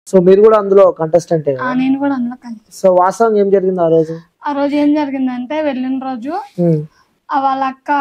So మీరు కూడా అందులో కంటెస్టెంటే ఆ, నేను కూడా అందులో కలిసి సో వాస్తవం ఏం జరిగింది ఆ రోజు ఆ రోజు ఏం జరిగిందంటే వెళ్ళిన రోజు ఉమ్, ఆ వాళ్ళ అక్క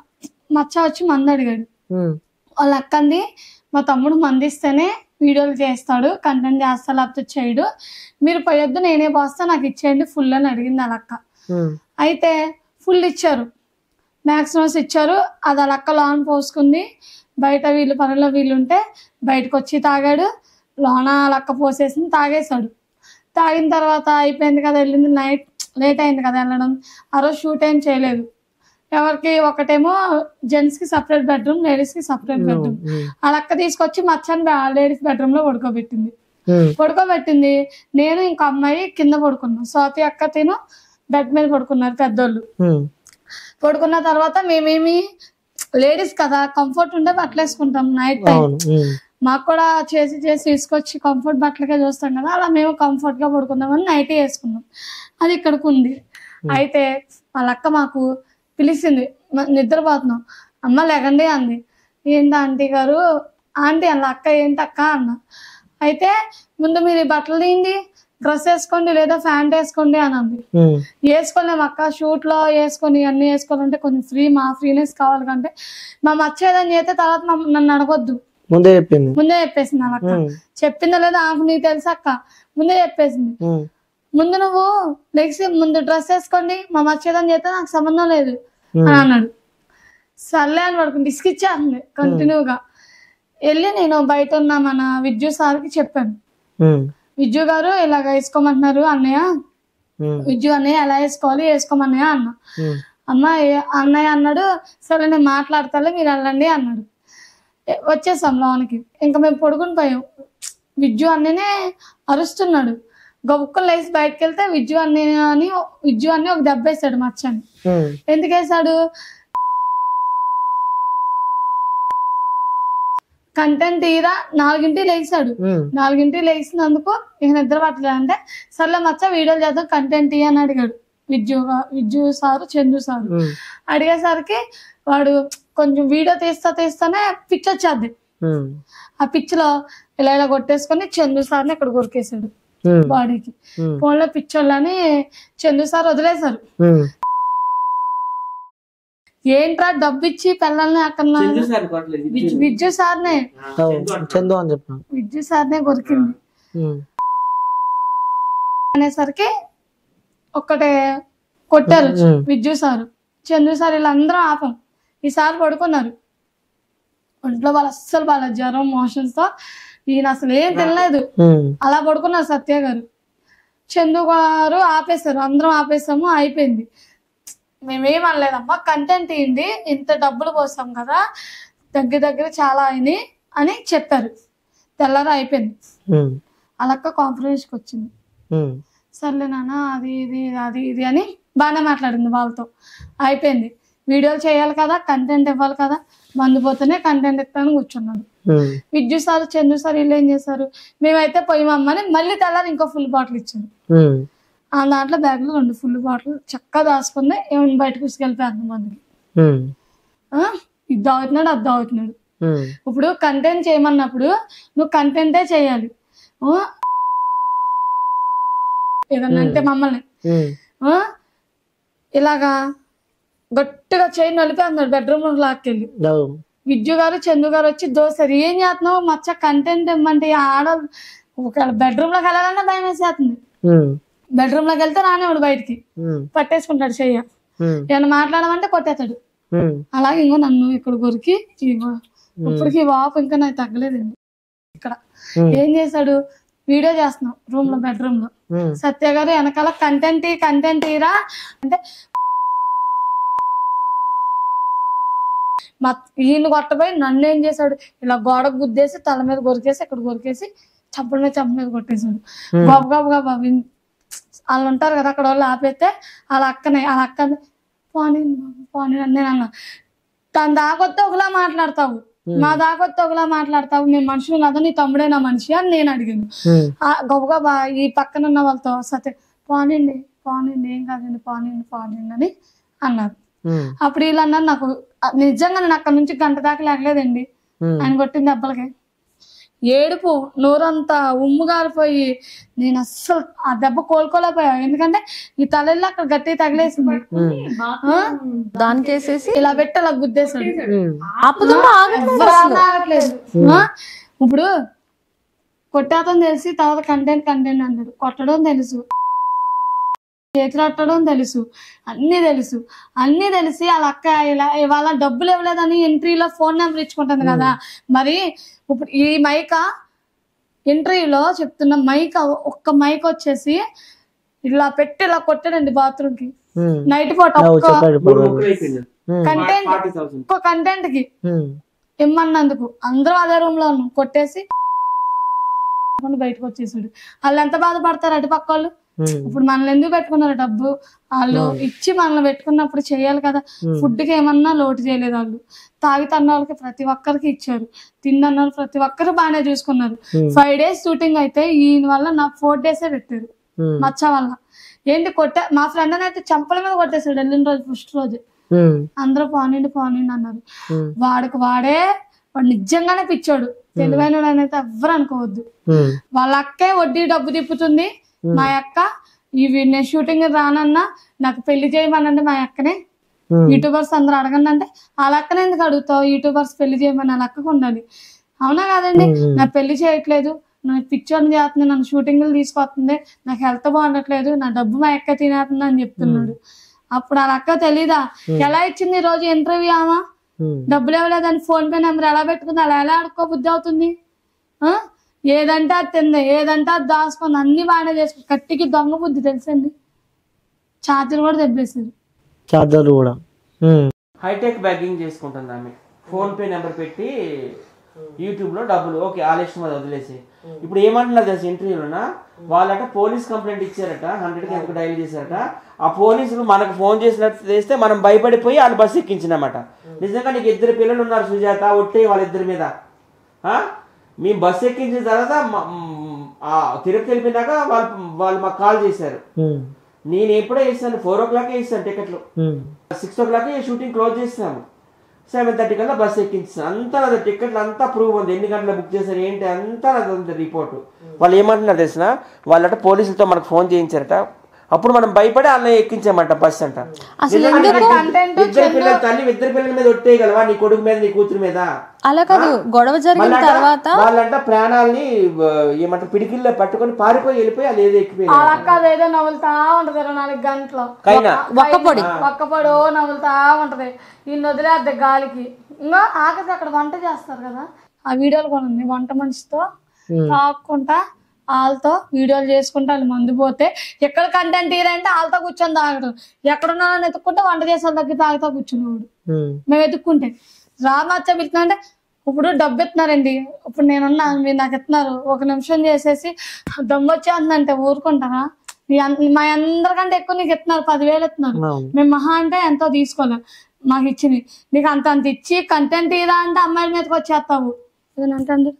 మచ్చ వచ్చి మంది అడిగాడు ఉమ్, వాళ్ళ అక్కంది మా తమ్ముడు మందిస్తేనే వీడియోలు చేస్తాడు కంటెంట్ చేస్తా లేకపోతే చేయడు మీరు పోయొద్దు నేనే పోస్తా నాకు ఇచ్చేయండి ఫుల్ అని అడిగింది వాళ్ళ అక్క ఉమ్, అయితే ఫుల్ ఇచ్చారు మ్యాక్సిమమ్స్ ఇచ్చారు అది వాళ్ళ అక్క లోన్ పోసుకుంది బయట వీళ్ళు పనుల్లో వీళ్ళు ఉంటే బయటకు వచ్చి తాగాడు లోన వాళ్ళ అక్క పోసేసింది తాగేశాడు తాగిన తర్వాత అయిపోయింది కదా వెళ్ళింది నైట్ లేట్ అయింది కదా వెళ్ళడం ఆ రోజు షూట్ ఏం చేయలేదు ఎవరికి ఒకటేమో జెంట్స్ కి సపరేట్ బెడ్రూమ్ లేడీస్ కి సపరేట్ బెడ్రూమ్ ఉమ్, వాళ్ళ అక్క తీసుకొచ్చి మచ్చని లేడీస్ బెడ్రూమ్ లో పడుకోబెట్టింది ఉమ్, పడుకోబెట్టింది నేను ఇంకో అమ్మాయి కింద పడుకున్నాం స్వాతి అక్క తిను బెడ్ మీద పడుకున్నారు పెద్దోళ్ళు ఉమ్, పడుకున్న తర్వాత మేమేమి లేడీస్ కదా కంఫర్ట్ ఉంటే బట్టలు వేసుకుంటాం నైట్ టైం అవును ఉమ్, మాకు కూడా చేసి చేసి తీసుకొచ్చి కంఫర్ట్ బట్టలకే చూస్తాం కదా అలా మేము కంఫర్ట్ గా పడుకుందామని నైట్ వేసుకున్నాం అది ఇక్కడికి ఉంది అయితే వాళ్ళ అక్క మాకు పిలిచింది మ- నిద్రపోతున్నాం అమ్మ లెగండి అంది ఏంటి ఆంటీ గారు ఆంటీ అన్న అక్క ఏంటి అక్క అన్న అయితే ముందు మీరు ఈ బట్టలు తీయండి డ్రెస్ వేసుకోండి లేదా ప్యాంట్ వేసుకోండి అని అంది ఉమ్, వేసుకోలేము అక్క షూట్ లో వేసుకొని అన్ని వేసుకోవాలంటే కొంచెం ఫ్రీ మా ఫ్రీనెస్ కావాలి కంటే మా మచ్చేదని చేస్తే తర్వాత మమ్మ- నన్ను అడగొద్దు ముందే చెప్పింది ముందే చెప్పేసింది వాళ్ళ అక్క ఉమ్, చెప్పిందా లేదా ఆమె నీకు తెలుసా అక్క ముందే చెప్పేసింది ఉమ్, ముందు నువ్వు నెక్స్ట్ ముందు డ్రెస్ వేసుకోండి మా మచ్చేదని చేస్తే నాకు సంబంధం లేదు ఉమ్, అని అన్నాడు సర్లే అని పడుకుని డిస్క్ ఇచ్చేస్తుంది కంటిన్యూగా వెళ్ళి నేను బయట ఉన్న మన విద్యు సార్కి చెప్పాను ఉమ్, విద్యు గారు ఇలాగ వేసుకోమంటున్నారు అన్నయ్య ఉమ్, విద్యు అన్నయ్య ఎలా వేసుకోవాలి వేసుకోమన్నయ్య అన్న ఉమ్, అమ్మ ఏ- అన్నయ్య అన్నాడు సరే నేను మాట్లాడతాలే మీరు వెళ్ళండి అన్నాడు ఏ- వచ్చేసాం లోనికి ఇంకా మేము పడుకుని పోయాం విద్యు అన్ననే అరుస్తున్నాడు గబుక్కలు లేచి బయటకు వెళ్తే విద్యు అన్ని అని విద్యు అన్ని ఒక దెబ్బ వేసాడు మచ్చని ఉమ్, ఎందుకు వేసాడు కంటెంట్ తీరా నాలుగింటి లేచాడు ఉమ్, నాలుగింటి లేచినందుకు ఇక నిద్ర పట్టలేదు అంటే సర్లే మచ్చ వీడియోలు చేద్దాం కంటెంట్ ఇయ్యి అని అడిగాడు విద్యు విద్యు సారు చందు సారు ఉమ్, అడిగేసరికి వాడు కొంచెం వీడియో తీస్తా తీస్తానే పిచ్ వచ్చేది ఉమ్, ఆ పిచ్ లో ఇలా ఇలా కొట్టేసుకొని చందు సార్ని ఇక్కడ కొరికేశాడు ఉమ్, బాడీకి ఉమ్, ఫోన్లో పిచ్చోళ్ళని చందు సార్ వదిలేశారు ఉమ్, ఏంట్రా డబ్బు ఇచ్చి పిల్లల్ని అక్కడ విద్యు- విద్యు సార్నే అవును, చందు అని చెప్పాను విద్యు సార్నే కొరికింది ఉమ్, అనేసరికి ఒక్కటే కొట్టారు ఉమ్. విద్యు సారు చంద్రు సార్ వీళ్ళందరూ ఆపం ఈసారి పడుకున్నారు ఒంట్లో వాళ్ళు అస్సలు వాళ్ళ జ్వరం మోషన్స్ తో ఈయన అసలు ఏం తినలేదు ఉమ్, అలా పడుకున్నారు సత్య గారు చందు గారు ఆపేశారు అందరం ఆపేసాము అయిపోయింది మేమేం అనలేదమ్మా కంటెంట్ ఏంటి ఇంత డబ్బులు పోసాం కదా దగ్గర దగ్గర చాలా అయినాయి అని చెప్పారు తెల్లారి అయిపోయింది ఉమ్, అలాక్క కాంప్రమైజ్కి వచ్చింది ఉమ్, సర్లే నాన్న అది ఇది అది ఇది అని బాగానే మాట్లాడింది వాళ్ళతో అయిపోయింది వీడియోలు చేయాలి కదా కంటెంట్ ఇవ్వాలి కదా మందు పోతేనే కంటెంట్ ఇస్తాను కూర్చున్నాడు ఉమ్, విద్యు సార్ చందు సార్ వీళ్ళు ఏం చేశారు మేమైతే పోయిమమ్మని మళ్ళీ తెల్లారి ఇంకో ఫుల్ బాటిల్ ఇచ్చారు ఉమ్, ఆ దాంట్లో బ్యాగ్లో రెండు ఫుల్ బాటిల్ చక్కగా దాచుకుంది ఏమైనా బయటకు తీసుకెళ్ళిపోయారు మందికి ఉమ్, ఆ? ఇది దావుతున్నాడు అది దావుతున్నాడు ఉమ్, ఇప్పుడు కంటెంట్ చేయమన్నప్పుడు నువ్వు కంటెంటే చేయాలి ఆ? ఏదన్నా అంటే మమ్మల్ని ఉమ్, ఆ? ఇలాగా గట్టిగా చేయి నలిపేస్తున్నాడు బెడ్రూమ్ లాక్కెళ్ళి అవును, విద్యు గారు చందు గారు వచ్చి దోశారు ఏం చేస్తున్నావు మచ్చ కంటెంట్ ఇమ్మంటే ఆడ ఒకవేళ బెడ్రూమ్ లోకి వెళ్ళాలన్నా భయం వేసేస్తుంది ఉమ్, బెడ్రూమ్ లోకి వెళ్తే రానివాడు బయటికి ఉమ్, పట్టేసుకుంటాడు చెయ్య ఉమ్, ఏమైనా మాట్లాడమంటే కొట్టేస్తాడు ఉమ్, అలాగే ఇంకో నన్ను ఇక్కడ కొరికి ఇగో ఇప్పటికి ఈ వాపు ఇంకా నాకు తగ్గలేదండి ఇక్కడ ఉమ్, ఏం చేశాడు వీడియో చేస్తున్నాం రూమ్ లో బెడ్రూమ్ లో ఉమ్, సత్య గారు వెనకాల కంటెంట్ కంటెంట్ ఇరా అంటే మా ఈయన కొట్టబోయి నన్ను ఏం చేశాడు ఇలా గోడకు గుద్దేసి తల మీద కొరికేసి ఇక్కడ కొరికేసి చంపల మీద చంప మీద కొట్టేశాడు Hmm. గబ గబ గబ విన్- వాళ్ళు ఉంటారు కదా అక్కడ వాళ్ళు ఆపేస్తే వాళ్ళ అక్కనే వాళ్ళ అక్క పోనీ బాబు, పోనీ అని నేను అన్నా తను దాకొస్తే ఒకలా మాట్లాడతావు మా దాకొస్తే ఒకలా మాట్లాడతావు మేము మనుషులు కదా నీ తమ్ముడే నా మనిషి అని నేను అడిగాను ఉమ్, ఆ గబగబా ఈ పక్కన ఉన్న వాళ్ళతో సత్య పోనండి పోనండి ఏం కాదండి పోనండి పోనండి అని అన్నారు ఉమ్, అప్పుడు వీళ్ళు అన్నారు నాకు ఆ, నిజంగా నేను అక్కడ నుంచి గంట దాకా లేగలేదండి ఉమ్, ఆయన కొట్టిన దెబ్బలకి ఏడుపు నోరంతా ఉమ్ము గారిపోయి నేను అస్సలు ఆ దెబ్బ కోలుకోలేకపోయా ఎందుకంటే ఈ తలల్లో అక్కడ గట్టి తగిలేసింది ఆ? దానికి వేసేసి ఇలా పెట్టి అలా గుద్దేశాడు ఉమ్. ఆపుతుంటే ఆగట్లేదు ఎవ్వరు అసలు. ఆగట్లేదు ఆ? ఇప్పుడు కొట్టాతం తెలిసి తర్వాత కంటెంట్ కంటెంట్ అన్నాడు కొట్టడం తెలుసు చేతులట్టడం తెలుసు అన్ని తెలుసు అన్ని తెలిసి వాళ్ళ అక్క ఇలా ఇవాళ డబ్బులు ఇవ్వలేదని ఎంట్రీలో ఫోన్ నెంబర్ ఇచ్చుకుంటుంది కదా మరి ఇప్పుడు ఈ మైక ఎంట్రీలో చెప్తున్న మైక్ ఒక్క మైక్ వచ్చేసి ఇలా పెట్టి ఇలా కొట్టాడండి బాత్రూమ్ కి ఉమ్. నైట్ పూట అవు ఒక్క చెప్పాడు మూడు పర్వాలేదు. ముక్కలు అయిపోయింది ఉమ్. కంటెంట్ ఫార్టీ థౌసండ్ ఒక్క కంటెంట్ కి ఉమ్. ఇమ్మన్నందుకు అందరూ అదే రూమ్ లో ఉన్నాం కొట్టేసి బయటకు వచ్చేసాడు వాళ్ళు ఎంత బాధపడతారు అటు పక్క వాళ్ళు ఉమ్. ఇప్పుడు మనల్ని ఎందుకు పెట్టుకున్నారు డబ్బు వాళ్ళు ఇచ్చి మనల్ని పెట్టుకున్నప్పుడు చేయాలి కదా Hmm. ఫుడ్ కి ఏమన్నా లోటు చేయలేదు వాళ్ళు తాగి తన్న వాళ్ళకి ప్రతి ఒక్కరికి ఇచ్చారు తిన్న వాళ్ళు ప్రతి ఒక్కరు బాగానే చూసుకున్నారు Hmm. ఫైవ్ డేస్ షూటింగ్ అయితే ఈయన వల్ల నా ఫోర్ డేసే పెట్టారు ఉమ్. మచ్చ వల్ల ఏంటి కొట్టే మా ఫ్రెండ్ అయితే చంపల మీద కొట్టేశాడు వెళ్ళిన రోజు ఫస్ట్ రోజు ఉమ్. అందరూ పోనీండి పోనీండి అన్నారు ఉమ్. వాడికి వాడే వాడు నిజంగానే పిచ్చాడు తెలివైన అయితే ఎవ్వరు అనుకోవద్దు ఉమ్. వాళ్ళ అక్కే వడ్డీ డబ్బు తిప్పుతుంది మా అక్క ఇవి నేను షూటింగ్ రానన్నా నాకు పెళ్లి చేయమనండి మా అక్కనే ఉమ్. యూట్యూబర్స్ అందరూ అడగండి అంటే వాళ్ళ అక్కనే ఎందుకు అడుగుతావు యూట్యూబర్స్ పెళ్లి చేయమని వాళ్ళ అక్కకు ఉండాలి అవునా కాదండి మ్మ్. నా పెళ్లి చేయట్లేదు నాకు పిక్చర్ చేస్తుంది నన్ను షూటింగ్లు తీసుకొస్తుంది నాకు హెల్త్ బాగుండట్లేదు నా డబ్బు మా అక్క తినేస్తుంది అని చెప్తున్నాడు అప్పుడు వాళ్ళ అక్క తెలీదా ఎలా ఇచ్చింది ఈ రోజు ఇంటర్వ్యూ ఆమా ఉమ్. డబ్బులు ఇవ్వలేదని ఫోన్ పే నెంబర్ ఎలా పెట్టుకుంది అలా ఎలా ఆడుకో బుద్ధి అవుతుంది ఆ? ఏదంటే అది తింది ఏదంటే అది దాచుకుంది అన్ని బాగానే చేసుకుంది కట్టికి దొంగ బుద్ధి తెలుసండి ఛార్జర్ కూడా దెబ్బేసింది చార్జర్లు కూడా ఉమ్. హైటెక్ బ్యాగింగ్ చేసుకుంటుంది ఆమె ఫోన్ పే నెంబర్ పెట్టి యూట్యూబ్ లో డబ్బులు ఓకే ఆలస్యం అది వదిలేసి ఇప్పుడు ఏమంటున్నారు తెలుసు ఇంటర్వ్యూలోనా వాళ్ళట పోలీస్ కంప్లైంట్ ఇచ్చారట హండ్రెడ్ కి ఎంత డైల్ చేశారట ఆ పోలీసులు మనకు ఫోన్ చేసినట్టు చేస్తే మనం భయపడిపోయి వాళ్ళు బస్సు ఎక్కించినమాట నిజంగా నీకు ఇద్దరు పిల్లలు ఉన్నారు సుజాత ఒట్టే వాళ్ళిద్దరి మీద ఆ? మేము బస్సు ఎక్కించిన తర్వాత మ- మ్, ఆ తిరుపతి వెళ్ళిపోయినాక వాళ్ళు వాళ్ళు మాకు కాల్ చేశారు ఉమ్. నేను ఎప్పుడో వేసాను ఫోర్ ఓ క్లాక్ వేసాను టికెట్లు ఉమ్. Six o'clock shooting close చేస్తాము సెవెన్ థర్టీ కల్లా బస్ ఎక్కించాను అంతా నాది టికెట్లు అంతా ప్రూవ్ ఉంది ఎన్ని గంటలు బుక్ చేశారు ఏంటి అంతా నాది ఉంది రిపోర్ట్ వాళ్ళు ఏమంటున్నారు తెలిసిన వాళ్ళట పోలీసులతో మనకు ఫోన్ చేయించారట అప్పుడు మనం భయపడి అన్నయ్య ఎక్కించామంట బస్ అంట అసలు నిజంగా ఎందుకు? కంటెంట్ ఇద్దరు పిల్లలు తల్లి ఇద్దరు పిల్లల మీద ఒట్టేయగలవా నీ కొడుకు మీద నీ కూతురు మీద అలా కాదు గొడవ జరిగిన మళ్ళంట తర్వాత వాళ్ళంట ప్రాణాలని ఆ, ఏమంటారు పిడికిల్లో పట్టుకొని పారిపోయి వెళ్ళిపోయి వాళ్ళు ఏదో ఆ ఎక్కిపోయినారు అక్క అదేదో నవ్వులుతా ఉంటది ఇరవై నాలుగు గంటలు కైనా ఒక్క పొడి ఒక్కపడో నవ్వులుతా ఉంటది ఈయన వదిలేద్ది గాలికి ఇంకా ఆఖరికి అక్కడ వంట చేస్తారు కదా ఆ వీడియోలు కూడా ఉంది వంట మనిషితో తాక్కుంటా వాళ్ళతో వీడియోలు చేసుకుంటా వాళ్ళు మందు పోతే ఎక్కడ కంటెంట్ తీరంటే వాళ్ళతో కూర్చొని తాగడం ఎక్కడున్నా ఎత్తుక్కుంటే వంట చేసే వాళ్ళ దగ్గర తాగుతా కూర్చునేవాడు ఉమ్. మేము ఎత్తుక్కుంటే రామచ్చ పిలుతుందంటే ఇప్పుడు డబ్బు ఇస్తున్నారండి ఇప్పుడు నేనున్నా మీరు నాకు ఇస్తున్నారు ఒక నిమిషం చేసేసి దమ్ము వచ్చేస్తుందంటే ఊరుకుంటారా మీ అన్- మా అందరికంటే ఎక్కువ నీకు ఇస్తున్నారు పదివేలు ఇస్తున్నారు అవును. మేము మహా అంటే ఎంతో తీసుకోలేం మాకు ఇచ్చింది నీకు అంత అంత ఇచ్చి కంటెంట్ ఇదా అంటే అమ్మాయిల మీదకి వచ్చేస్తావు ఇదేనంటే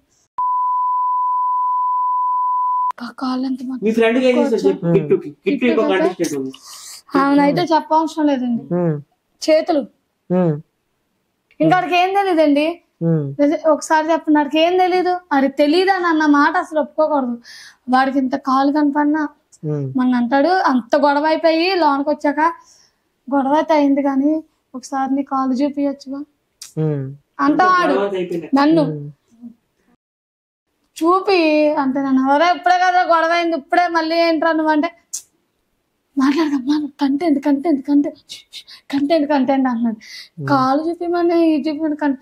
కాళ్ళు ఎంత మంది మీ ఫ్రెండ్ ఏం చేస్తారు చెప్పు కిట్టుకి కిట్టు ఇంకో కంటెస్టెంట్ ఉంది ఆమెనైతే చెప్పవసరం లేదండి ఉమ్. చేతులు ఉమ్. ఇంకా వాడికి ఏం తెలియదండి ఉమ్. ఒకసారి చెప్పండి వాడికి ఏం తెలీదు అది తెలియదు అని అన్న మాట అసలు ఒప్పుకోకూడదు వాడికి ఇంత కాలు కనపడినా ఉమ్. మన అంటాడు అంత గొడవ అయిపోయి లోనికి వచ్చాక గొడవ అయితే అయింది కానీ ఒకసారి నీ కాలు చూపించచ్చుగా ఉమ్. అంటవాడు తర్వాత అయిపోయింది నన్ను చూపి అంటే నన్ను ఎవరో ఇప్పుడే కదా గొడవ అయింది ఇప్పుడే మళ్ళీ ఏంట్రా నువ్వు అంటే మాట్లాడకమ్మా content content content content content అన్నాడు కాలు చూపిమని ఈ చూపిమని కంట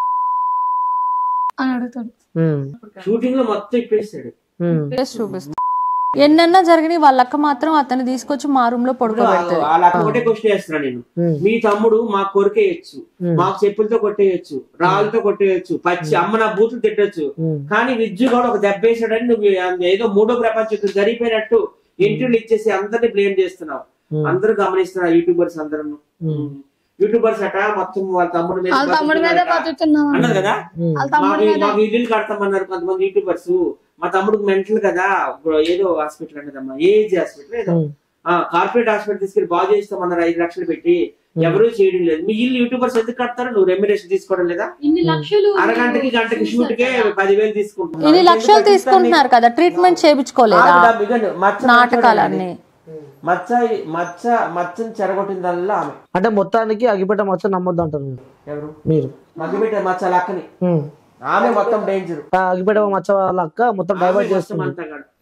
అని అడుగుతాడు ఉమ్. షూటింగ్ లో మొత్తం ఇప్పేస్తాడు ఉమ్. Yes, చూపిస్తా ఎన్నన్నా జరిగినాయి వాళ్ళ అక్క మాత్రం అతన్ని తీసుకొచ్చి మా రూమ్ లో పడుకోబెడతాడు అలా ఒకటే క్వశ్చన్ వేస్తున్నా నేను ఉమ్. మీ తమ్ముడు మాకు కొరికేయచ్చు ఉమ్. మాకు చెప్పులతో కొట్టేయచ్చు రాళ్ళతో కొట్టేయచ్చు పచ్చి అమ్మ నా బూతులు తిట్టచ్చు ఉమ్. కానీ విద్యు కూడా ఒక దెబ్బ వేసాడని నువ్వు ఏదో మూడో ప్రపంచ యుద్ధం జరిగిపోయినట్టు ఇంటర్వ్యూలు ఇచ్చేసి అందరిని బ్లేమ్ చేస్తున్నావు ఉమ్. అందరూ గమనిస్తున్నారు యూట్యూబర్స్ అందరూ ఉమ్. యూట్యూబర్స్ అట మొత్తం వాళ్ళ తమ్ముడు మీద వాళ్ళ తమ్ముడి మీదే బతుకుతున్నారట. బతుకుతున్నాం అన్నారు కదా ఉమ్. వాళ్ళ తమ్ముడి మాకు మీద మాకు ఇల్లు కడతామన్నారు కొంతమంది యూట్యూబర్స్ మా తమ్ముడికి మెంటల్ కదా ఇప్పుడు ఏదో హాస్పిటల్ అంటదమ్మా ఏజ్ హాస్పిటల్ ఏదో ఉమ్. కార్పొరేట్ హాస్పిటల్ తీసుకెళ్లి బాగు చేస్తామన్నారు ఐదు లక్షలు పెట్టి ఎవరు చేయడం లేదు మీ ఇల్లు యూట్యూబర్స్ ఎందుకు కడతారు నువ్వు రెమ్యునేషన్ తీసుకోవడం లేదా ఇన్ని లక్షలు అరగంటకి గంటకి షూట్ కే పదివేలు తీసుకుంటున్నారు ఇన్ని లక్షలు తీసుకుంటున్నారు కదా ట్రీట్మెంట్ చేయించుకోలేదా ఆవిడ మిగను మచ్చ నాటకాలన్నీ మచ్చ మచ్చ మచ్చని చెరగొట్టిందల్లా ఆమె అంటే మొత్తానికి అగిపెట్ట మచ్చ నమ్మొద్దు అంటారు మీరు ఎవరు మీరు మగ్గిపెట్టే మచ్చ లక్కని ఉమ్. ఆమె మొత్తం డేంజర్ ఆ అగిపెట్ట మచ్చ వాళ్ళ అక్క మొత్తం డైవర్ట్ చేస్తుంది అంతా